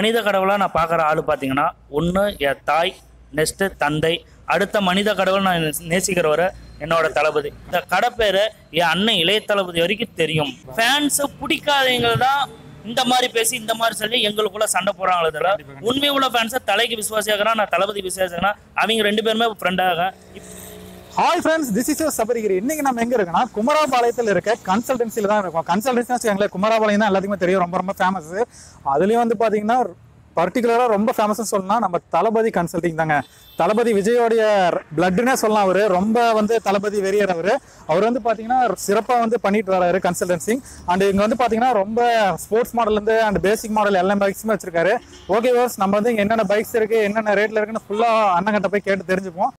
மனித கடவுளாக நான் பார்க்குற ஆள் பார்த்தீங்கன்னா ஒன்று என் தாய் நெக்ஸ்ட்டு தந்தை அடுத்த மனித கடவுள் நான் நேசிக்கிறவரை என்னோட தளபதி இந்த கடை பேர் என் அண்ணன் இளைய தளபதி வரைக்கும் தெரியும் ஃபேன்ஸு பிடிக்காதவங்க தான் இந்த மாதிரி பேசி இந்த மாதிரி சொல்லி எங்களுக்குள்ள சண்டை போடுறாங்களே தவிர உண்மை உள்ள ஃபேன்ஸை தலைக்கு விசுவாசியாகிறா நான் தளபதி விசுவாசிக்கிறேன் அவங்க ரெண்டு பேருமே ஃப்ரெண்டாக hi friends this is your Sabarigiri இன்னைக்கு நம்ம எங்க இருக்கோம்னா குமராபாளையத்தில் இருக்க கன்சல்டன்சில தான் இருக்கோம் கன்சல்டன்சி வச்சுக்கோங்களேன் குமராபாளையம் தான் எல்லாத்துக்குமே தெரியும் ரொம்ப ரொம்ப ஃபேமஸ் அதுலயும் வந்து பாத்தீங்கன்னா பர்டிகுலரா ரொம்ப ஃபேமஸ்னு சொல்லணும்னா நம்ம தளபதி கன்சல்டிங் தாங்க தளபதி விஜயோடைய பிளட்னே சொல்லலாம் அவரு ரொம்ப வந்து தளபதி வெறியர் அவரு அவர் வந்து பாத்தீங்கன்னா சிறப்பா வந்து பண்ணிட்டு வராரு கன்சல்டன்சிங் அண்ட் இங்க வந்து பாத்தீங்கன்னா ரொம்ப ஸ்போர்ட்ஸ் மாடல் இருந்து அண்ட் பேசிக் மாடல் எல்லா பைக்ஸுமே வச்சிருக்காரு ஓகே வர்ஸ் நம்ம வந்து இங்க என்னென்ன பைக்ஸ் இருக்கு என்னென்ன ரேட்ல இருக்குன்னு ஃபுல்லா அண்ணங்கிட்ட போய் கேட்டு தெரிஞ்சுப்போம்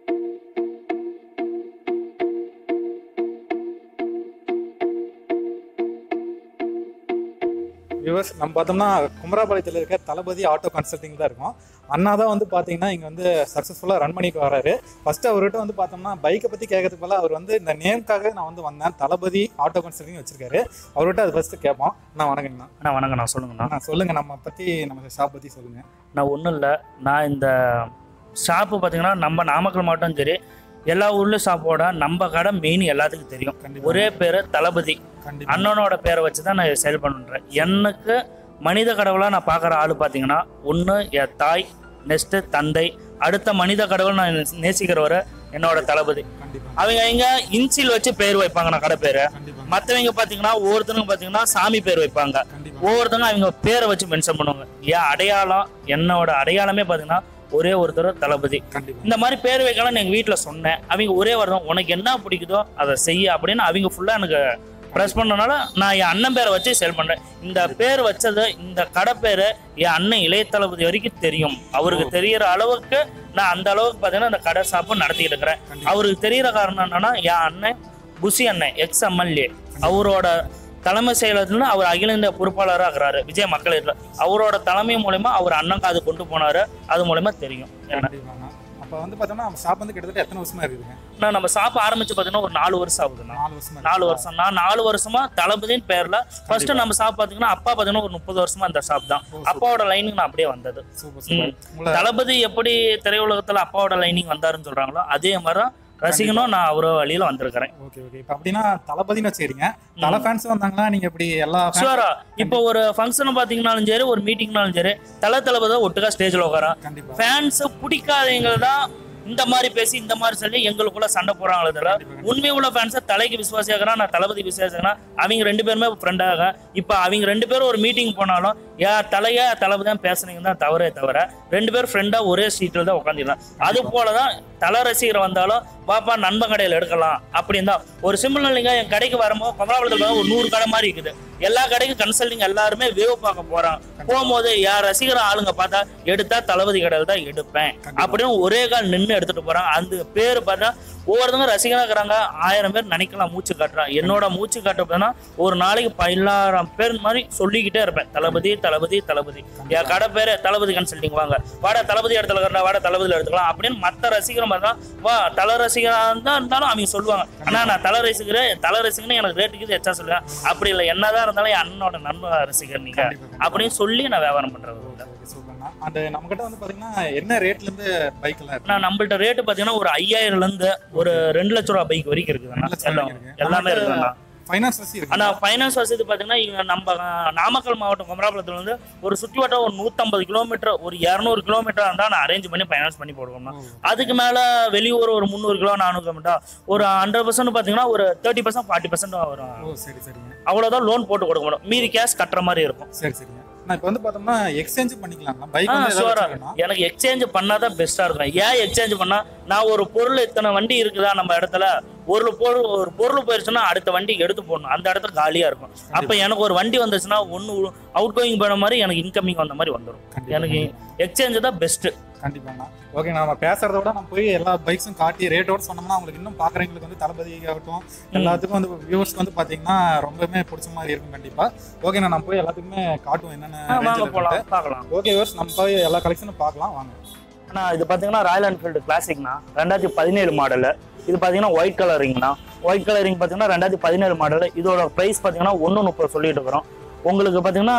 வியூவர்ஸ் நம்ம பார்த்தோம்னா குமராபாளையத்தில் இருக்க தளபதி ஆட்டோ கன்சல்டிங் தான் இருக்கும் அண்ணா தான் வந்து பார்த்தீங்கன்னா இங்கே வந்து சக்ஸஸ்ஃபுல்லாக ரன் பண்ணிட்டு வராரு ஃபர்ஸ்ட் அவர்கிட்ட வந்து பார்த்தோம்னா பைக்கை பற்றி கேட்கறதுக்கு பதிலா அவர் வந்து இந்த நேம்க்காக நான் வந்து வந்தேன் தளபதி ஆட்டோ கன்சல்டிங் வச்சிருக்காரு அவர்கிட்ட அது ஃபர்ஸ்ட் கேட்போம் நான் வணக்கங்கண்ணா அண்ணா வணக்கம் நான் சொல்லுங்கண்ணா நான் சொல்லுங்க நம்ம பற்றி நம்ம ஷாப் பற்றி சொல்லுங்க நான் ஒன்றும் இல்லை நான் இந்த ஷாப்பு பார்த்தீங்கன்னா நம்ம நாமக்கல் மாவட்டம் சரி எல்லா ஊர்லேயும் ஷாப்போட நம்ம கடை மெயின் எல்லாத்துக்கும் தெரியும் கண்டிப்பா. ஒரே பேர் தளபதி கண்டிப்பா அண்ணனோட பேரை வச்சு தான் நான் சேல் பண்ணுறேன் எனக்கு மனித கடவுளாக நான் பார்க்குற ஆள் பார்த்தீங்கன்னா ஒன்று என் தாய் நெக்ஸ்ட்டு தந்தை அடுத்த மனித கடவுள் நான் நேசிக்கிறவரை என்னோட தளபதி கண்டிப்பா அவங்க இங்க இன்சில் வச்சு பேர் வைப்பாங்க நான் கடை பேரை கண்டிப்பா மற்றவங்க பார்த்தீங்கன்னா ஒவ்வொருத்தனுக்கும் பார்த்தீங்கன்னா சாமி பேர் வைப்பாங்க கண்டிப்பா ஒவ்வொருத்தங்க அவங்க பேரை வச்சு மென்ஷன் பண்ணுவாங்க என் அடையாளம் என்னோட அடையாளமே பார்த்தீங்கன்னா ஒரே ஒருத்தர் தளபதி கண்டிப்பா இந்த மாதிரி பேர் வைக்கலாம்னு எங்கள் வீட்டில் சொன்னேன் அவங்க ஒரே வருடம் உனக்கு என்ன பிடிக்குதோ அதை செய்ய அப்படின்னு அவங்க ஃபுல்லாக எனக்கு ப்ரெஸ் பண்ணனால நான் என் அண்ணன் பேரை வச்சு சேல் பண்ணுறேன் இந்த பேர் வச்சது இந்த கடை பேர் என் அண்ணன் இளைய தளபதி வரைக்கும் தெரியும் அவருக்கு தெரியற அளவுக்கு நான் அந்த அளவுக்கு பார்த்தீங்கன்னா இந்த கடை ஷாப்பு நடத்திக்கிட்டு இருக்கிறேன் கண்டிப்பா. அவருக்கு தெரியற காரணம் என்னன்னா என் அண்ணன் புசி அண்ணன் எக்ஸ் எம்எல்ஏ அவரோட தலைமை செயலகத்துல அவர் அகில இந்திய பொறுப்பாளராக இருக்கிறாரு விஜய் மக்கள் இயக்கத்துல. அவரோட தலைமை மூலயமா அவர் அண்ணன் அது கொண்டு போனாரு அது மூலயமா தெரியும் என்ன கண்டிப்பாங்க அப்போ வந்து பார்த்தோம்னா நம்ம ஷாப் வந்து கிட்டத்தட்ட எத்தனை வருஷமா இருக்குதுங்க நான் நம்ம ஷாப் ஆரம்பிச்சு பார்த்தீங்கன்னா ஒரு நாலு வருஷம் ஆகுதுண்ணா நாலு வருஷமா நாலு வருஷம் நான் நாலு வருஷமா தளபதியின் பேர்ல ஃபர்ஸ்ட் நம்ம ஷாப் பார்த்தீங்கன்னா அப்பா பார்த்தீங்கன்னா ஒரு முப்பது வருஷமா இந்த ஷாப் தான் அப்பாவோட லைனுக்கு நான் அப்படியே வந்தது சூப்பர் சூப்பர் உங்களை தளபதி எப்படி திரையுலகத்துல அப்பாவோட லைனிங் வந்தாருன்னு சொல்றாங்களோ அதே மாதிரி தான் ரசிகனும் நான் அவரோ வழியில வந்திருக்கிறேன் ஓகே ஓகே இப்போ அப்படின்னா தளபதினு வச்சுக்கிறீங்க தலை ஃபேன்ஸ் வந்தாங்கன்னா நீங்க இப்படி எல்லா fans- ஷுவரா இப்போ ஒரு ஃபங்க்ஷன் பாத்தீங்கன்னாலும் சரி ஒரு மீட்டிங்னாலும் சரி தல தளபதி தான் ஒட்டுக்கா ஸ்டேஜ்ல உட்காரான் கண்டிப்பா ஃபேன்ஸ் பிடிக்காதவங்க தான் இந்த மாதிரி பேசி இந்த மாதிரி சொல்லி எங்களுக்குள்ள சண்டை போடுறாங்களே தவிர உண்மை உள்ள ஃபேன்ஸை தலைக்கு விசுவாசியாகிறா நான் தளபதி விசுவாசிக்கிறேன் அவங்க ரெண்டு பேருமே ஃப்ரெண்டாக இப்போ அவங்க ரெண்டு பேரும் ஒரு மீட்டிங் போனாலும் யா தலையா தளபதி தான் பேசுனீங்க தான் தவறே தவிர ரெண்டு பேரும் ஃப்ரெண்டாக ஒரே சீட்டில் தான் உட்காந்துக்கலாம் அது போல தான் தலை ரசிகர் வந்தாலும் பாப்பா நண்பன் கடையில் எடுக்கலாம் அப்படின்னு தான் ஒரு சிம்பிள் இல்லைங்க என் கடைக்கு வரும்போது கமலாபுரத்தில் ஒரு நூறு கடை மாதிரி இருக்குது எல்லா கடைக்கும் கன்சல்டிங் எல்லாருமே வேவ் பார்க்க போறாங்க போகும்போது யார் ரசிகர் ஆளுங்க பார்த்தா எடுத்தா தளபதி கடையில் தான் எடுப்பேன் அப்படின்னு ஒரே கால் நின்று எடுத்துட்டு போறாங்க அந்த பேர் பார்த்தா ஒவ்வொருத்தவங்க ரசிகராக இருக்கிறாங்க ஆயிரம் பேர் நினைக்கலாம் மூச்சு காட்டுறான் என்னோட மூச்சு காட்டுறதுனா ஒரு நாளைக்கு பல்லாயிரம் பேர் மாதிரி சொல்லிக்கிட்டே இருப்பேன் தளபதி தளபதி தளபதி என் கடை பேரு தளபதி கன்சல்டிங் வாங்க வாடா தளபதி இடத்துல இருக்கிறா வாடா தளபதியில் எடுத்துக்கலாம் அப்படின்னு மற்ற ரசிகர் மாதிரி தான் வா தல ரசிகராக இருந்தா இருந்தாலும் அவங்க சொல்லுவாங்க அண்ணா நான் தல ரசிகர் தல ரசிகர்னு எனக்கு ரேட்டுக்கு எச்சா சொல்லுவேன் அப்படி இல்லை என்னதான் இருந்தாலும் என் அண்ணனோட நண்ப ரசிகர் நீங்க அப்படின்னு சொல்லி நான் வியாபாரம் பண்றது சூப்பர்ண்ணா அந்த நம்ம கிட்ட வந்து பாத்தீங்கன்னா என்ன ரேட்ல இருந்து பைக் எல்லாம் இருக்கு நான் நம்மள்ட்ட ரேட்டு பார்த்தீங்கன்னா ஒரு ஐயாயிரம்ல இருந்து ஒரு ரெண்டு லட்ச ரூபா பைக் வரைக்கும் இருக்குதுண்ணா எல்லாம் எல்லாமே இருக்குதுண்ணா ஃபைனான்ஸ் வசதி இருக்கு ஆனா ஃபைனான்ஸ் வசதி பார்த்தீங்கன்னா இங்க நம்ம அஹ், நாமக்கல் மாவட்டம் குமராபுரத்துல வந்து ஒரு சுற்றி வட்டம் ஒரு நூற்றம்பது கிலோமீட்டர் ஒரு இரநூறு கிலோமீட்டர் இருந்தால் நான் அரேஞ்ச் பண்ணி ஃபைனான்ஸ் பண்ணி போடுவோம்னா அதுக்கு மேல வெளியூர் ஒரு முந்நூறு கிலோ நானூறு கிலோமீட்டர் ஒரு ஹண்ட்ரட் பர்சன்ட் பார்த்தீங்கன்னா ஒரு தேர்ட்டி பர்சன்ட் ஃபார்ட்டி பர்சன்ட் வரும் ஓ சரி சரிங்க அவ்வளோதான் லோன் போட்டு கொடுக்க முடியும் மீதி கேஷ் கட்டுற மாதிரி இருக்கும் சரி சரிங்க நான் இப்போ வந்து பார்த்தோம்னா எக்ஸ்சேஞ்ச் பண்ணிக்கலாங்களா பைக் ஆ வந்து ஏதாவது ஷுவரா வச்சுக்கணும்னா? எனக்கு எக்ஸ்சேஞ்ச் பண்ணாதான் பெஸ்டா இருக்கும் ஏன் எக்ஸ்சேஞ்ச் பண்ணா நான் ஒரு பொருள் இத்தனை வண்டி இருக்குதா நம்ம இடத்துல ஒரு பொருள் ஒரு பொருள் போயிருச்சுன்னா அடுத்த வண்டி எடுத்து போடணும் அந்த இடத்துல காலியா இருக்கும் அப்ப எனக்கு ஒரு வண்டி வந்துச்சுன்னா ஒன்னு அவுட் கோயிங் போன மாதிரி எனக்கு இன்கமிங் வந்த மாதிரி வந்துடும் கண்டிப்பா, எனக்கு எக்ஸ்சேஞ்ச் தான் பெஸ்ட் கண்டிப்பாண்ணா ஓகே நம்ம பேசுறத விட நம்ம போய் எல்லா பைக்ஸும் காட்டி ரேட்டோட சொன்னோம்னா அவங்களுக்கு இன்னும் பாக்குறவங்களுக்கு வந்து தளபதி ஆகட்டும் எல்லாத்துக்கும் வந்து வியூவர்ஸ்க்கு வந்து பாத்தீங்கன்னா ரொம்பவுமே பிடிச்ச மாதிரி இருக்கும் கண்டிப்பா ஓகே நம்ம போய் எல்லாத்துக்குமே காட்டுவோம் என்னென்ன வாங்க range ல போலாம் இருக்குன்ட்டு. பார்க்கலாம் ஓகே வியூவர்ஸ் நம்ம போய் எல்லா கலெக்ஷனும் பார்க்கலாம் வாங்க அண்ணா இது பார்த்தீங்கன்னா ராயல் என்ஃபீல்டு கிளாசிக்னா ரெண்டாயிரத்தி பதினேழு மாடலு இது பார்த்தீங்கன்னா ஒயிட் கலரிங்னா ஒயிட் கலரிங் பார்த்தீங்கன்னா ரெண்டாயிரத்தி பதினேழு மாடல் இதோட ப்ரைஸ் பார்த்தீங்கன்னா ஒன்று முப்பது சொல்லிட்டு இருக்கிறோம் உங்களுக்கு பார்த்தீங்கன்னா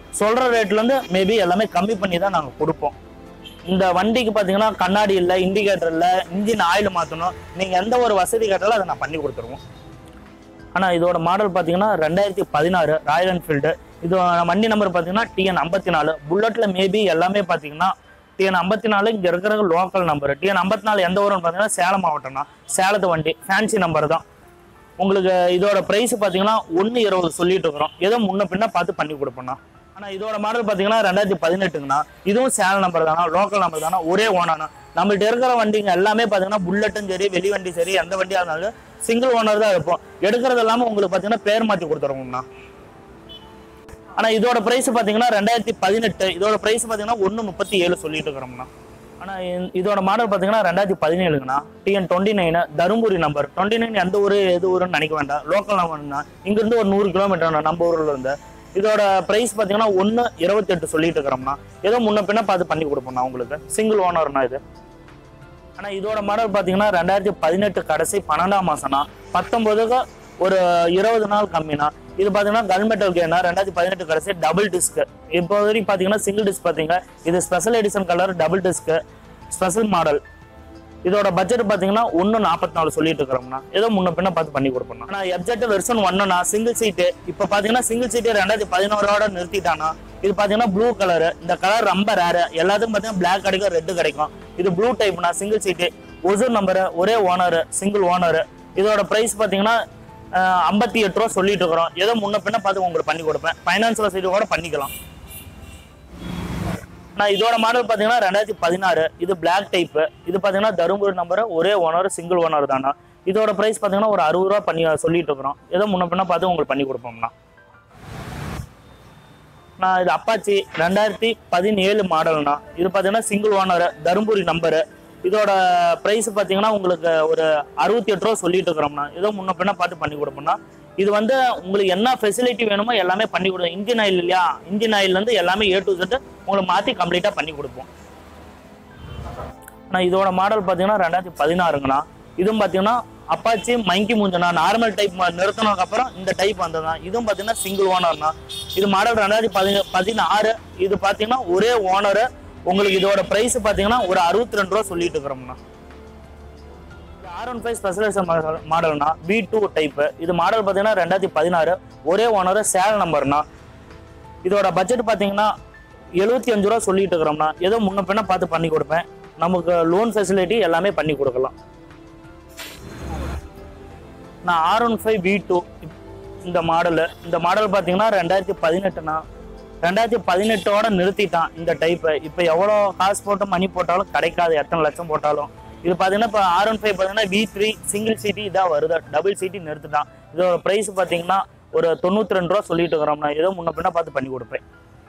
சொல்கிற ரேட்லேருந்து மேபி எல்லாமே கம்மி பண்ணி தான் நாங்கள் கொடுப்போம் இந்த வண்டிக்கு பார்த்தீங்கன்னா கண்ணாடி இல்லை இண்டிகேட்டர் இல்லை இன்ஜின் ஆயில் மாற்றணும் நீங்கள் எந்த ஒரு வசதி கேட்டாலும் அதை நான் பண்ணி கொடுத்துருவோம் ஆனால் இதோட மாடல் பார்த்தீங்கன்னா ரெண்டாயிரத்தி பதினாறு ராயல் என்ஃபீல்டு இது வண்டி நம்பர் பார்த்தீங்கன்னா டிஎன் ஐம்பத்தி நாலு புல்லட்டில் மேபி எல்லாமே பார்த்தீங்கன்னா டிஎன் ஐம்பத்தி நாலு இங்கே இருக்கிற லோக்கல் நம்பர் டிஎன் ஐம்பத்தி நாலு எந்த ஊருன்னு பார்த்தீங்கன்னா சேலம் மாவட்டம்னா சேலத்து வண்டி ஃபேன்சி நம்பர் தான் உங்களுக்கு இதோட ப்ரைஸ் பார்த்தீங்கன்னா ஒன்று இருபது சொல்லிட்டு இருக்கிறோம் ஏதோ முன்ன பின்ன பார்த்து பண்ணி கொடுப்போம்ண்ணா ஆனால் இதோட மாடல் பார்த்தீங்கன்னா ரெண்டாயிரத்தி பதினெட்டுங்கண்ணா இதுவும் சேலம் நம்பர் தானா லோக்கல் நம்பர் தானா ஒரே ஓனானா நம்மள்ட்ட இருக்கிற வண்டிங்க எல்லாமே பார்த்தீங்கன்னா புல்லட்டும் சரி வெளி வண்டி சரி எந்த வண்டியாக இருந்தாலும் சிங்கிள் ஓனர் தான் இருப்போம் எடுக்கிறது இல்லாமல் உங்களுக்கு பார்த்தீங்கன்னா பேர் மாற்றி கொடுத்துருவோம்ண்ணா ஆனால் இதோட ப்ரைஸ் பார்த்தீங்கன்னா ரெண்டாயிரத்தி பதினெட்டு இதோட ப்ரைஸ் பார்த்தீங்கன்னா ஒன்று முப்பத்தி ஏழு சொல்லிட்டு இருக்கிறோம்ண்ணா ஆனால் இதோட மாடல் பார்த்தீங்கன்னா ரெண்டாயிரத்தி பதினேழுங்கண்ணா TN twenty nine Dharmapuri number twenty nine எந்த ஊர் எது ஊருன்னு நினைக்க வேண்டாம் லோக்கல் நம்பர்னா இங்கேருந்து ஒரு நூறு கிலோமீட்டர் நம்ம ஊரில் இருந்து இதோட ப்ரைஸ் பார்த்தீங்கன்னா ஒன்று இருபத்தெட்டு சொல்லிட்டு இருக்கிறோம்னா ஏதோ முன்ன பின்ன பார்த்து பண்ணி கொடுப்போம்ண்ணா உங்களுக்கு சிங்கிள் ஓனர்னா இது ஆனால் இதோட மாடல் பார்த்தீங்கன்னா ரெண்டாயிரத்தி பதினெட்டு கடைசி பன்னெண்டாம் மாசம்னா பத்தொன்பதுக்கு ஒரு இருபது நாள் கம்மினா இது பார்த்தீங்கன்னா கல்மெட்டல் கேனா ரெண்டாயிரத்தி பதினெட்டு கடைசி டபுள் டிஸ்க் இப்போ வரைக்கும் பார்த்தீங்கன்னா சிங்கிள் டிஸ்க் பார்த்தீங்க இது special edition colour double disc special model இதோட பட்ஜெட் பார்த்தீங்கன்னா ஒன்று நாற்பத்தி நாலு சொல்லிட்டு இருக்கிறோம்னா ஏதோ முன்ன பின்ன பார்த்து பண்ணி கொடுப்போம் ஆனால் எப்ஜெட் வெர்ஷன் ஒன்னுனா சிங்கிள் சீட்டு இப்போ பார்த்தீங்கன்னா சிங்கிள் சீட்டு ரெண்டாயிரத்தி பதினோரோட நிறுத்திட்டானா இது பார்த்தீங்கன்னா ப்ளூ கலர் இந்த கலர் ரொம்ப ரேரு எல்லாத்துக்கும் பார்த்தீங்கன்னா பிளாக் கிடைக்கும் ரெட்டு கிடைக்கும் இது ப்ளூ டைப்னா சிங்கிள் சீட்டு ஒசூர் நம்பரு ஒரே ஓனர் சிங்கிள் ஓனர் இதோட ப்ரைஸ் பார்த்தீங்கன்னா ஐம்பத்தி எட்டு ரூபா சொல்லிட்டு இருக்கிறோம் ஏதோ முன்ன பின்ன பார்த்து உங்களுக்கு பண்ணி கொடுப்பேன் ஃபைனான்ஸ் வசதி கூட பண்ணிக்கலாம் நான் இதோட மாடல் பார்த்தீங்கன்னா ரெண்டாயிரத்தி பதினாறு இது பிளாக் டைப்பு இது பார்த்தீங்கன்னா தருமபுரி நம்பர் ஒரே ஓனர் சிங்கிள் ஓனர் தானா இதோட ப்ரைஸ் பார்த்தீங்கன்னா ஒரு அறுபது ரூபா பண்ணி சொல்லிட்டு இருக்கிறோம் ஏதோ முன்ன பின்ன பார்த்து உங்களுக்கு பண்ணி கொடுப்போம்னா நான் இது அப்பாச்சி ரெண்டாயிரத்தி பதினேழு மாடல்னா இது பார்த்தீங்கன்னா சிங்கிள் ஓனர் தருமபுரி நம்பரு இதோட ப்ரைஸ் பார்த்தீங்கன்னா உங்களுக்கு ஒரு அறுபத்தி எட்டு ரூபா சொல்லிட்டு இருக்கிறோம்னா ஏதோ முன்ன பின்ன பார்த்து பண்ணி கொடுப்போம்னா இது வந்து உங்களுக்கு என்ன ஃபெசிலிட்டி வேணுமோ எல்லாமே பண்ணி கொடுக்கும் இன்ஜின் ஆயில் இல்லையா இன்ஜின் ஆயில்லேருந்து எல்லாமே ஏ டு Z உங்களுக்கு மாற்றி கம்ப்ளீட்டாக பண்ணி கொடுப்போம் நான் இதோட மாடல் பார்த்தீங்கன்னா ரெண்டாயிரத்தி பதினாறுங்கண்ணா இதுவும் பார்த்தீங்கன்னா அப்பாச்சி மங்கி மூஞ்சனா நார்மல் டைப் நிறுத்தினதுக்கு அப்புறம் இந்த டைப் வந்ததுண்ணா இதுவும் பார்த்தீங்கன்னா சிங்கிள் ஓனர்னா இது மாடல் ரெண்டாயிரத்தி பதின பதினாறு இது பார்த்தீங்கன்னா ஒரே ஓனரு உங்களுக்கு இதோட ப்ரைஸ் பார்த்தீங்கன்னா ஒரு அறுபத்தி ரெண்டு ரூபா சொல்லிட்டு இருக்கிறோம்ண்ணா ஆர் ஒன் ஃபைவ் ஸ்பெஷலைசேஷன் மாடல்னா பி டூ டைப்பு இது மாடல் பார்த்தீங்கன்னா ரெண்டாயிரத்தி பதினாறு ஒரே ஓனர் சேல் நம்பர்னா இதோட பட்ஜெட் பார்த்தீங்கன்னா எழுபத்தி அஞ்சு ரூபா சொல்லிட்டு இருக்கிறோம்னா ஏதோ முன்ன பின்ன பார்த்து பண்ணி கொடுப்பேன் நமக்கு லோன் ஃபெசிலிட்டி எல்லாமே பண்ணி கொடுக்கலாம் நான் R one five V two இந்த மாடலு இந்த மாடல் பார்த்தீங்கன்னா ரெண்டாயிரத்தி பதினெட்டுனா ரெண்டாயிரத்தி பதினெட்டோட நிறுத்திட்டான் இந்த டைப்பை இப்போ எவ்வளோ காசு போட்டு மணி போட்டாலும் கிடைக்காது எத்தனை லட்சம் போட்டாலும் இது பார்த்தீங்கன்னா இப்போ ஆர் ஒன் ஃபைவ் பார்த்தீங்கன்னா வி த்ரீ சிங்கிள் சீட்டி இதாக வருது டபுள் சீட்டி நிறுத்திட்டான் இதோட ப்ரைஸ் பார்த்தீங்கன்னா ஒரு தொண்ணூற்றி ரெண்டு ரூபா சொல்லிட்டு இருக்கிறோம்னா ஏதோ முன்ன பின்ன பார்த்து பண்ணி கொடுப்பேன்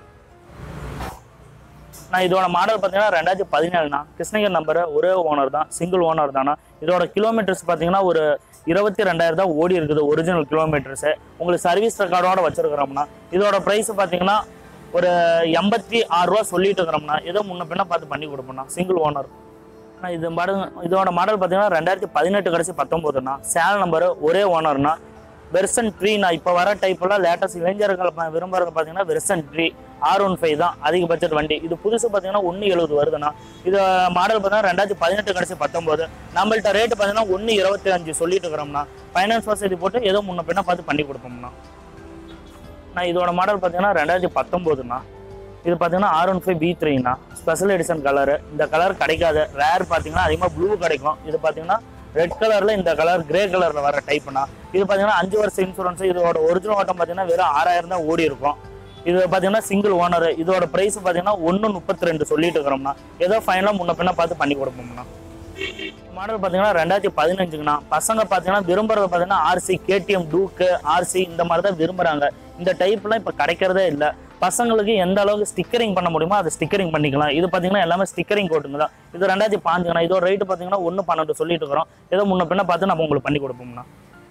நான் இதோட மாடல் பார்த்தீங்கன்னா ரெண்டாயிரத்தி பதினேழுனா கிருஷ்ணகிரி நம்பர் ஒரே ஓனர் தான் சிங்கிள் ஓனர் தானா இதோட கிலோமீட்டர்ஸ் பார்த்தீங்கன்னா ஒரு இருபத்தி ரெண்டாயிரம் தான் ஓடி இருக்குது ஒரிஜினல் கிலோமீட்டர்ஸு உங்களுக்கு சர்வீஸ் ரெக்கார்டோட வச்சிருக்கிறோம்னா இதோட ப்ரைஸ் பார்த்தீங்கன்னா ஒரு எண்பத்தி ஆறு ரூபா சொல்லிட்டு இருக்கிறோம்னா ஏதோ முன்ன பின்ன பார்த்து பண்ணி கொடுப்போம்னா சிங்கிள் ஓனர் ஆனால் இது மாடல் இதோட மாடல் பார்த்தீங்கன்னா ரெண்டாயிரத்தி பதினெட்டு கடைசி பத்தொம்போதுனா சேல் நம்பர் ஒரே ஓனர்னா வெர்சன் த்ரீ நான் இப்போ வர டைப்லாம் லேட்டஸ்ட் இளைஞர்கள் ப- விரும்புறது பார்த்தீங்கன்னா version three R one five தான் அதிக பட்ஜெட் வண்டி இது புதுசு பார்த்தீங்கன்னா ஒன்று எழுபது வருதுண்ணா இது மாடல் பார்த்தீங்கன்னா ரெண்டாயிரத்தி பதினெட்டு கடைசி பத்தொம்போது நம்மள்ட்ட ரேட்டு பார்த்தீங்கன்னா ஒன்று இருபத்தி அஞ்சு சொல்லிட்டு இருக்கிறோம்னா ஃபைனான்ஸ் வசதி போட்டு ஏதோ முன்ன பின்ன பார்த்து பண்ணி கொடுப்போம்னா நான் இதோட மாடல் பார்த்தீங்கன்னா ரெண்டாயிரத்தி பத்தொம்போதுண்ணா இது பார்த்தீங்கன்னா ஆர் ஒன் ஃபைவ் பி த்ரீண்ணா ஸ்பெஷல் எடிஷன் கலரு இந்த கலர் கிடைக்காது ரேர் பார்த்தீங்கன்னா அதிகமாக ப்ளூ கிடைக்கும் இது பார்த்தீங்கன்னா ரெட் கலரில் இந்த கலர் கிரே கலரில் வர டைப்னா இது பார்த்தீங்கன்னா அஞ்சு வருஷம் இன்சூரன்ஸ் இதோட ஒரிஜினல் ஓட்டம் பார்த்தீங்கன்னா வெறும் ஆறாயிரம் தான் ஓடி இருக்கும் இது பார்த்தீங்கன்னா சிங்கிள் ஓனர் இதோட ப்ரைஸ் பார்த்தீங்கன்னா ஒன்று முப்பத்தி ரெண்டு சொல்லிட்டு இருக்கிறோம்னா ஏதோ ஃபைனலாக முன்ன பின்ன பார்த்து பண்ணி கொடுப்போம்னா மாடல் பார்த்தீங்கன்னா ரெண்டாயிரத்தி பதினஞ்சுங்கண்ணா பசங்க பார்த்தீங்கன்னா விரும்புறது பார்த்தீங்கன்னா ஆர்சி கேடிஎம் டூக்கு ஆர்சி இந்த மாதிரி தான் விரும்புறாங்க இந்த டைப்லாம் இப்போ கிடைக்கிறதே இல்லை பசங்களுக்கு எந்த அளவுக்கு ஸ்டிக்கரிங் பண்ண முடியுமோ அதை ஸ்டிக்கரிங் பண்ணிக்கலாம் இது பார்த்தீங்கன்னா எல்லாமே ஸ்டிக்கரிங் கோட்டுங்க தான் இது ரெண்டாயிரத்தி பாஞ்சுங்கண்ணா இதோட ரேட்டு பார்த்தீங்கன்னா ஒன்று பன்னெண்டு சொல்லிட்டு இருக்கிறோம் ஏதோ முன்ன பின்ன பார்த்து நம்ம உங்களுக்கு பண்ணி கொடுப்போம்ண்ணா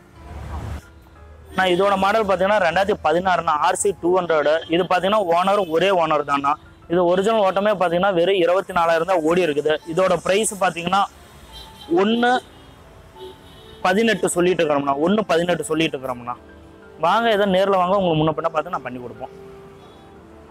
நான் இதோட மாடல் பார்த்தீங்கன்னா ரெண்டாயிரத்தி பதினாறுனா ஆர்சி டூ ஹண்ட்ரடு இது பார்த்தீங்கன்னா ஓனர் ஒரே ஓனர் தானா இது ஒரிஜினல் ஓட்டமே பார்த்தீங்கன்னா வெறும் இருபத்தி நாலாயிரம் தான் ஓடி இருக்குது இதோட ப்ரைஸ் பார்த்தீங்கன்னா ஒன்று பதினெட்டு சொல்லிட்டு இருக்கிறோம்னா ஒன்று பதினெட்டு சொல்லிட்டு இருக்கிறோம்னா வாங்க ஏதோ நேரில் வாங்க உங்களுக்கு முன்ன பின்ன பார்த்து நான் பண்ணி கொடுப்போம்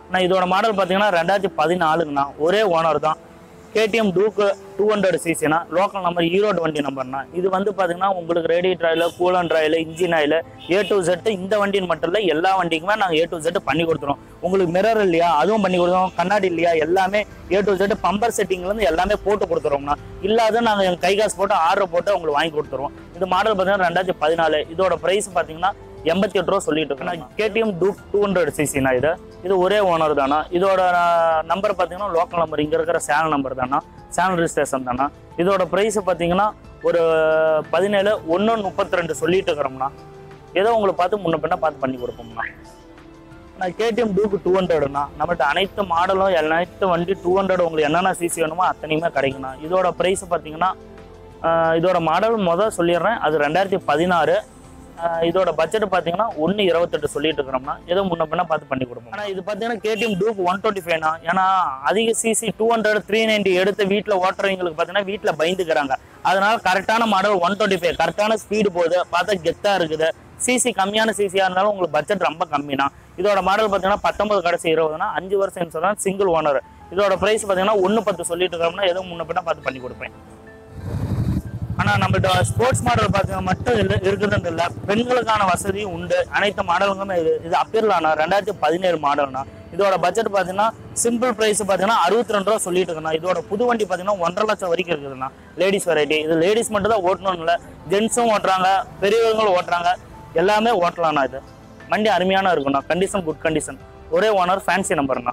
நான் இதோட மாடல் பார்த்தீங்கன்னா ரெண்டாயிரத்தி பதினாலுங்கண்ணா ஒரே ஓனர் தான் கேடிஎம் டூக்கு டூ ஹண்ட்ரட் சிசினா லோக்கல் நம்பர் ஈரோடு வண்டி நம்பர்னா இது வந்து பார்த்தீங்கன்னா உங்களுக்கு radiator oil coolant oil engine oil A to Z இந்த வண்டின்னு மட்டும் இல்லை எல்லா வண்டிக்குமே நாங்கள் ஏ டு Z பண்ணி கொடுத்துருவோம் உங்களுக்கு மிரர் இல்லையா அதுவும் பண்ணி கொடுத்துருவோம் கண்ணாடி இல்லையா எல்லாமே ஏ டு Z பம்பர் செட்டிங்லேருந்து எல்லாமே போட்டு கொடுத்துருவோம்னா இல்லாத நாங்கள் எங்கள் கை காசு போட்டு ஆர்டர் போட்டு உங்களுக்கு வாங்கி கொடுத்துருவோம் இந்த மாடல் பார்த்தீங்கன்னா ரெண்டாயிரத்தி பதினாலு இதோட ப்ரைஸ் பார்த்தீங்கன்னா எண்பத்தி எட்டு ரூபா சொல்லிட்டு இருக்கேன் கேடிஎம் டூக் டூ ஹண்ட்ரட் சிசினா இது இது ஒரே ஓனர் தானா இதோட நம்பர் பார்த்தீங்கன்னா லோக்கல் நம்பர் இங்கே இருக்கிற சேனல் நம்பர் தானா சேனல் ரிஜிஸ்ட்ரேஷன் தானா இதோட ப்ரைஸ் பார்த்தீங்கன்னா ஒரு பதினேழு ஒன்று முப்பத்தி ரெண்டு சொல்லிட்டு இருக்கிறோம்னா ஏதோ உங்களை பார்த்து முன்ன பின்ன பார்த்து பண்ணி கொடுப்போம்னா நான் கேடிஎம் டூக்கு டூ ஹண்ட்ரட்னா நம்மகிட்ட அனைத்து மாடலும் அனைத்து வண்டி டூ ஹண்ட்ரட் உங்களுக்கு என்னென்ன சிசி வேணுமோ அத்தனையுமே கிடைக்குண்ணா இதோட ப்ரைஸ் பார்த்தீங்கன்னா ஆஹ் இதோட மாடல் முதல் சொல்லிடுறேன் அது ரெண்டாயிரத்தி பதினாறு ஆஹ் இதோட பட்ஜெட் பார்த்தீங்கன்னா ஒன்று இருபத்தெட்டு சொல்லிட்டு இருக்கிறோம்னா ஏதோ முன்ன பின்ன பார்த்து பண்ணி கொடுப்போம் ஆனால் இது பார்த்தீங்கன்னா கேடிஎம் டூப் ஒன் டுவெண்ட்டி ஃபைவ்னா ஏன்னா அதிக CC two hundred three ninety எடுத்து வீட்டில் ஓட்டுறவங்களுக்கு பார்த்தீங்கன்னா வீட்டில் பயந்துக்கிறாங்க அதனால கரெக்டான மாடல் ஒன் டுவெண்ட்டி ஃபைவ் கரெக்டான ஸ்பீடு போகுது பார்த்தா கெத்தாக இருக்குது சிசி கம்மியான சிசியாக இருந்தாலும் உங்களுக்கு பட்ஜெட் ரொம்ப கம்மினா இதோட மாடல் பார்த்தீங்கன்னா பத்தொன்பது கடைசி இருபதுனா அஞ்சு வருஷம் இன்சூரன்ஸ் சிங்கிள் ஓனர் இதோட ப்ரைஸ் பார்த்தீங்கன்னா ஒன்று பத்து சொல்லிட்டு இருக்கிறோம்னா ஏதோ முன்ன பின்ன பார்த்து பண்ணி கொடுப்பேன் ஆனா நம்மகிட்ட ஸ்போர்ட்ஸ் மாடல் பார்த்தீங்கன்னா மட்டும் இல்லை இருக்குதுன்னு இல்லை பெண்களுக்கான வசதியும் உண்டு அனைத்து மாடலுங்களுமே இது இது அப்பீர்லானா ரெண்டாயிரத்தி பதினேழு மாடல்னா இதோட பட்ஜெட் பார்த்தீங்கன்னா சிம்பிள் ப்ரைஸ் பார்த்தீங்கன்னா அறுபத்தி ரெண்டு ரூபா சொல்லிட்டு இருக்கேன் இதோட புது வண்டி பார்த்தீங்கன்னா ஒன்றரை லட்சம் வரைக்கும் இருக்குதுண்ணா லேடிஸ் வெரைட்டி இது லேடிஸ் மட்டும் தான் ஓட்டணும் இல்லை ஜென்ஸும் ஓட்டுறாங்க பெரியவங்களும் ஓட்டுறாங்க எல்லாமே ஓட்டலாம்ண்ணா இது வண்டி அருமையான இருக்குண்ணா கண்டிஷன் குட் கண்டிஷன் ஒரே ஓனர் ஃபேன்சி நம்பர்ண்ணா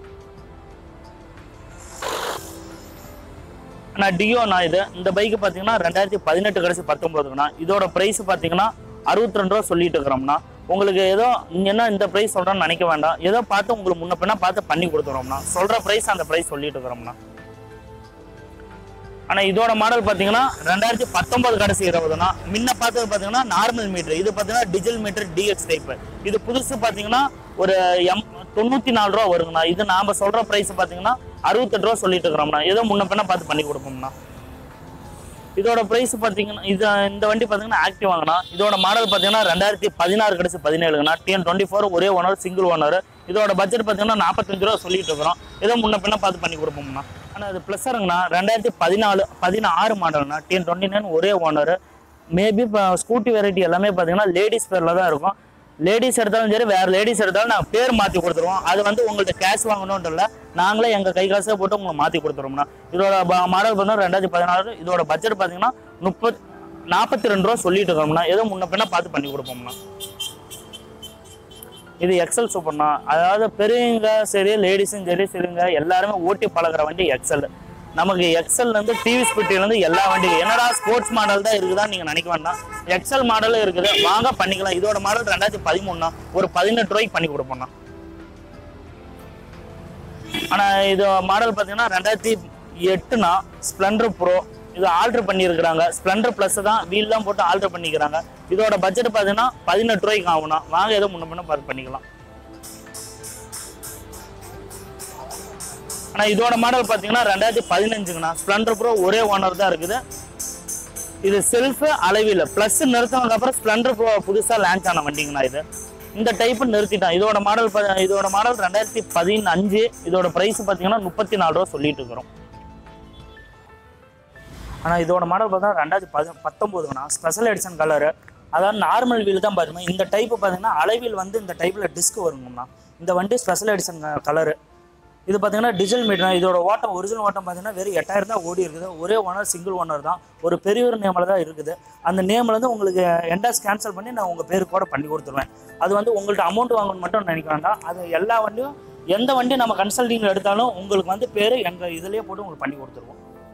நான் டியோண்ணா இது இந்த பைக் பார்த்தீங்கன்னா ரெண்டாயிரத்தி பதினெட்டு கடைசி பத்தொன்பதுக்குண்ணா இதோட ப்ரைஸ் பார்த்தீங்கன்னா அறுபத்தி ரெண்டு ரூபா சொல்லிட்டு இருக்கிறோம்னா உங்களுக்கு ஏதோ நீங்க என்ன இந்த ப்ரைஸ் சொல்றேன்னு நினைக்க வேண்டாம் ஏதோ பார்த்து உங்களுக்கு முன்ன பின்ன பார்த்து பண்ணி கொடுத்துறோம்னா சொல்ற ப்ரைஸ் அந்த ப்ரைஸ் சொல்லிட்டு இருக்கிறோம்னா ஆனா இதோட மாடல் பாத்தீங்கன்னா ரெண்டாயிரத்தி பத்தொன்பது கடைசி இருபதுனா முன்ன பார்த்தது பாத்தீங்கன்னா நார்மல் மீட்டர் இது பாத்தீங்கன்னா டிஜிட்டல் மீட்டர் டிஎக்ஸ் டைப் இது புதுசு பாத்தீங்கன்னா ஒரு எம் தொண்ணூத்தி நாலு ரூபா வருங்கண்ணா இது நாம சொல்ற பிரைஸ் பாத்தீங்கன்னா அறுபத்தெட்டு ரூபா சொல்லிட்டு இருக்கிறோம்னா ஏதோ முன்ன பின்ன பார்த்து பண்ணி கொடுப்போம்னா இதோட பிரைஸ் பாத்தீங்கன்னா இது இந்த வண்டி பாத்தீங்கன்னா ஆக்டிவ் வாங்கினா இதோட மாடல் பாத்தீங்கன்னா ரெண்டாயிரத்தி பதினாறு கடைசி பதினேழுங்கண்ணா டிஎன் டுவெண்ட்டி ஃபோர் ஒரே ஓனர் சிங்கிள் ஓனர் இதோட பட்ஜெட் பாத்தீங்கன்னா நாற்பத்தஞ்சு ரூபா சொல்லிட்டு இருக்கிறோம் ஏதோ முன்ன பின்ன பார்த்து பண்ணி கொடுப்போம்னா ஆனால் அது ப்ளஸ்ஸருங்கண்ணா ரெண்டாயிரத்தி பதினாலு பதினாறு மாடல்னா டிஎன் டுவெண்ட்டி நைன் ஒரே ஓனர் மேபி இப்போ ஸ்கூட்டி வெரைட்டி எல்லாமே பார்த்தீங்கன்னா லேடிஸ் பேரில் தான் இருக்கும் லேடிஸ் எடுத்தாலும் சரி வேற லேடிஸ் எடுத்தாலும் நாங்கள் பேர் மாற்றி கொடுத்துருவோம் அது வந்து உங்கள்ட்ட கேஷ் வாங்கணும்னு இல்லை நாங்களே எங்கள் கை காசை போட்டு உங்களுக்கு மாற்றி கொடுத்துருவோம்னா இதோட மாடல் பார்த்தீங்கன்னா ரெண்டாயிரத்தி பதினாறு இதோட பட்ஜெட் பார்த்தீங்கன்னா முப்பத் நாற்பத்தி ரெண்டு ரூபா சொல்லிட்டு இருக்கோம்னா ஏதோ முன்ன பின்ன பார்த்து பண்ணி கொடுப்போம்னா இது எக்ஸல் சூப்பர்னா அதாவது பெரியவங்க சரி லேடிஸும் சரி சரிங்க எல்லாருமே ஓட்டி பழகுற வண்டி எக்ஸல் நமக்கு எக்ஸல்ல இருந்து டிவி ஸ்பிட்டில இருந்து எல்லா வண்டியும் என்னடா ஸ்போர்ட்ஸ் மாடல் தான் இருக்குதான்னு நீங்க நினைக்க வேண்டாம் எக்ஸல் மாடலும் இருக்குது வாங்க பண்ணிக்கலாம் இதோட மாடல் ரெண்டாயிரத்தி பதிமூணுனா ஒரு பதினெட்டு ரூபாய்க்கு பண்ணி கொடுப்போம்னா ஆனா இது மாடல் பாத்தீங்கன்னா ரெண்டாயிரத்தி எட்டுனா ஸ்ப்ளெண்டர் ப்ரோ இது ஆல்டர் பண்ணியிருக்கிறாங்க ஸ்ப்ளெண்டர் ப்ளஸ் தான் வீல்லாம் போட்டு ஆல்டர் பண்ணிக்கிறாங்க இதோட பட்ஜெட் பார்த்தீங்கன்னா பதினெட்டு ரூபாய்க்கு ஆகும்னா வாங்க ஏதோ முன்ன முன்ன பார்த்து பண்ணிக்கலாம் ஆனா இதோட மாடல் பார்த்தீங்கன்னா ரெண்டாயிரத்தி பதினஞ்சுங்கண்ணா ஸ்ப்ளெண்டர் ப்ரோ ஒரே ஓனர் தான் இருக்குது இது செல்ஃப் அளவில் ப்ளஸ் நிறுத்தினதுக்கு அப்புறம் ஸ்ப்ளெண்டர் ப்ரோ புதுசா லான்ச் ஆன வண்டிங்கண்ணா இது இந்த டைப் நிறுத்திட்டான் இதோட மாடல் ப- இதோட மாடல் ரெண்டாயிரத்தி பதினஞ்சு இதோட பிரைஸ் பார்த்தீங்கன்னா முப்பத்தி நாலு ரூபா சொல்லிட்டு இருக்கிறோம் ஆனால் இதோட மாடல் பார்த்தா ரெண்டாயிரத்தி பதி பத்தொம்போதுங்கண்ணா ஸ்பெஷல் எடிஷன் கலரு அதாவது நார்மல் வீல் தான் பாருங்க இந்த டைப் பார்த்தீங்கன்னா அளவில் வந்து இந்த டைப்பில் டிஸ்க் வருங்கண்ணா இந்த வண்டி ஸ்பெஷல் எடிஷன் கலரு இது பார்த்தீங்கன்னா டிஜிட்டல் மீட்டர் இதோட ஓட்டம் ஒரிஜினல் ஓட்டம் பார்த்தீங்கன்னா வெறும் எட்டாயிரம் தான் ஓடி இருக்குது ஒரே ஓனர் சிங்கிள் ஓனர் தான் ஒரு பெரியவர் நேமில் தான் இருக்குது அந்த நேமில் வந்து உங்களுக்கு எண்டாஸ் கேன்சல் பண்ணி நான் உங்கள் பேரு கூட பண்ணி கொடுத்துருவேன் அது வந்து உங்கள்ட்ட அமௌண்ட் வாங்கணும் மட்டும் நினைக்க வேண்டாம் அது எல்லா வண்டியும் எந்த வண்டி நம்ம கன்சல்டிங் எடுத்தாலும் உங்களுக்கு வந்து பேர் எங்கள் இதுலேயே போட்டு உங்களுக்கு பண்ணி கொடுத்துருவோம்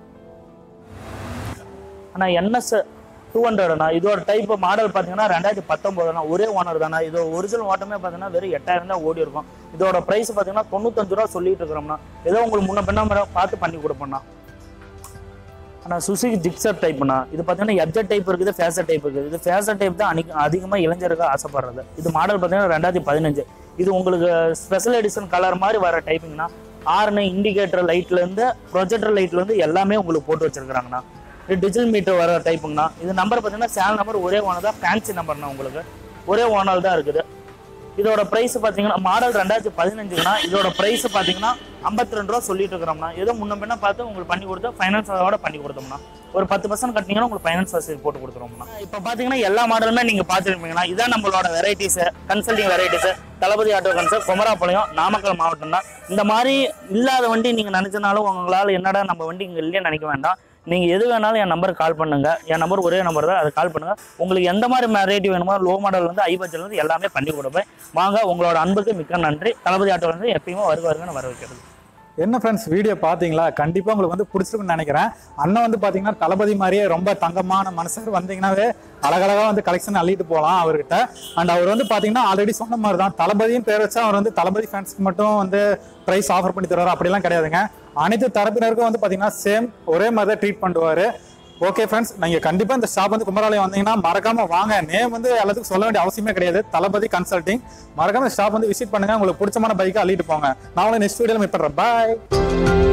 ஆனால் என்எஸ் டூ ஹண்ட்ரட்ண்ணா இதோட டைப் மாடல் பார்த்தீங்கன்னா ரெண்டாயிரத்தி பத்தொம்போதுண்ணா ஒரே ஓனர் தானே இதோட ஒரிஜினல் ஓட்டமே பார்த்தீங்கன்னா வெறும் எட்டாயிரம் தான் ஓடி இருக்கும் இதோட ப்ரைஸ் பார்த்தீங்கன்னா தொண்ணூத்தஞ்சு ரூபா சொல்லிட்டு இருக்கிறோம்னா ஏதோ உங்களுக்கு முன்ன பின்ன பார்த்து பண்ணி கொடுப்போம்ண்ணா ஆனால் சுசுகி ஜிக்ஸர் டைப்னா இது பார்த்தீங்கன்னா எப்ஜெட் டைப் இருக்குது ஃபேசர் டைப் இருக்குது இது ஃபேசர் டைப் தான் அன்னைக்கு அதிகமாக இளைஞருக்கு ஆசைப்படுறது இது மாடல் பார்த்தீங்கன்னா ரெண்டாயிரத்தி பதினஞ்சு இது உங்களுக்கு ஸ்பெஷல் எடிஷன் கலர் மாதிரி வர டைப்பிங்னா ஆர்னு இண்டிகேட்டர் லைட்லேருந்து ப்ரொஜெக்டர் லைட்லேருந்து எல்லாமே உங்களுக்கு போட்டு வச்சிருக்காங்கண்ணா இது டிஜிட்டல் மீட்டர் வர டைப்புங்கண்ணா இது நம்பர் பார்த்தீங்கன்னா சேனல் நம்பர் ஒரே ஓனர் தான் ஃபேன்சி நம்பர்ண்ணா உங்களுக்கு ஒரே ஓனர் தான் இருக்குது இதோட பிரைஸ் பாத்தீங்கன்னா மாடல் ரெண்டாயிரத்தி பதினஞ்சுனா இதோட பிரைஸ் பாத்தீங்கன்னா ஐம்பத்தி ரெண்டு ரூபா சொல்லிட்டு இருக்கிறோம்னா ஏதோ முன்ன பின்ன பார்த்து உங்களுக்கு பண்ணி கொடுத்து ஃபைனான்ஸ் அதோட பண்ணி கொடுத்தோம்னா ஒரு பத்து பர்சன்ட் கட்டினீங்கன்னா உங்களுக்கு ஃபைனான்ஸ் வசதி போட்டு கொடுத்துருவோம்னா இப்போ பாத்தீங்கன்னா எல்லா மாடலுமே நீங்க பார்த்துருப்பீங்கன்னா இதான் நம்மளோட varieties consulting varieties Thalapathy auto கன்சல் குமராபாளையம் நாமக்கல் மாவட்டம் தான் இந்த மாதிரி இல்லாத வண்டி நீங்க நினைச்சனாலும் உங்களால என்னடா நம்ம வண்டி இங்க இல்லைன்னு நினைக்க வேண்டாம் நீங்க எது வேணாலும் என் நம்பருக்கு கால் பண்ணுங்க என் நம்பர் ஒரே நம்பர் தான் அதை கால் பண்ணுங்க உங்களுக்கு எந்த மாதிரி ரேட் வேணுமோ லோ மாடல் வந்து ஐ பட்ஜெட்ல இருந்து எல்லாமே பண்ணி கொடுப்பேன் வாங்க உங்களோட அன்புக்கு மிக்க நன்றி தளபதி ஆட்டோ வந்து எப்பயுமே வருக வருகன்னு வர வைக்கிறது என்ன ஃப்ரெண்ட்ஸ் வீடியோ பார்த்தீங்களா கண்டிப்பாக உங்களுக்கு வந்து பிடிச்சிருக்குன்னு நினைக்கிறேன் அண்ணன் வந்து பார்த்தீங்கன்னா தளபதி மாதிரியே ரொம்ப தங்கமான மனுஷர் வந்தீங்கன்னாவே அழகழகாக வந்து கலெக்ஷன் அள்ளிட்டு போகலாம் அவர்கிட்ட அண்ட் அவர் வந்து பார்த்தீங்கன்னா ஆல்ரெடி சொன்ன மாதிரி தான் தளபதியும் பேர் வச்சா அவர் வந்து தளபதி ஃபேன்ஸ்க்கு மட்டும் வந்து ப்ரைஸ் ஆஃபர் பண்ணி தருவார் அப்படிலாம் கிடையாதுங்க அனைத்து தரப்பினருக்கும் வந்து பார்த்தீங்கன்னா சேம் ஒரே மாதிரி தான் ட்ரீட் பண்ணுவார் ஓகே ஃப்ரெண்ட்ஸ் நீங்க கண்டிப்பா இந்த ஷாப் வந்து குமராலயம் வந்தீங்கன்னா மறக்காம வாங்க நேம் வந்து எல்லாத்துக்கும் சொல்ல வேண்டிய அவசியமே கிடையாது தளபதி கன்சல்டிங் மறக்காம ஷாப் வந்து விசிட் பண்ணுங்க உங்களுக்கு பிடிச்சமான பைக்கை அள்ளிட்டு போங்க நான் உங்களை நெக்ஸ்ட் வீடியோல மீட் பண்றேன் பாய்